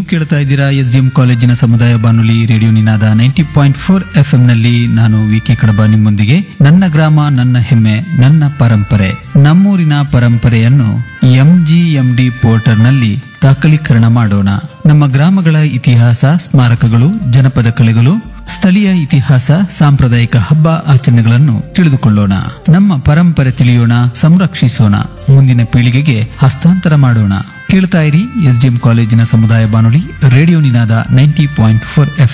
ಕೇಳ್ತಾ ಇದ್ದೀರಾ S D M ಕಾಲೇಜಿನ ಸಮುದಾಯ ಬಾನುಲಿ radio Ninada ninety point four F ನಲ್ಲಿ ನಾನು ವಿಕೆ ಕಡಬ ನಿಮ್ಮೊಂದಿಗೆ ನನ್ನ ಗ್ರಾಮ ನನ್ನ ಹೆಮ್ಮೆ ನನ್ನ ಪರಂಪರೆ ನಮ್ಮೂರಿನ ಪರಂಪರೆಯನ್ನು ಎಂಜಿಎಂಡಿ ಪೋರ್ಟಲ್ನಲ್ಲಿ ದಾಖಲೀಕರಣ ಮಾಡೋಣ ನಮ್ಮ ಗ್ರಾಮಗಳ ಇತಿಹಾಸ ಸ್ಮಾರಕಗಳು ಜನಪದ ಕಲೆಗಳು ಸ್ಥಳೀಯ ಇತಿಹಾಸ ಸಾಂಪ್ರದಾಯಿಕ ಹಬ್ಬ ಆಚರಣೆಗಳನ್ನು ತಿಳಿದುಕೊಳ್ಳೋಣ ನಮ್ಮ ಪರಂಪರೆ ತಿಳಿಯೋಣ ಸಂರಕ್ಷಿಸೋಣ ಮುಂದಿನ ಪೀಳಿಗೆಗೆ ಹಸ್ತಾಂತರ ಮಾಡೋಣ ಕೇಳ್ತಾ ಇರಿ ಎಸ್ಡಿಎಂ ಕಾಲೇಜಿನ ಸಮುದಾಯ ಬಾನುಲಿ radio Ninada ninety point four F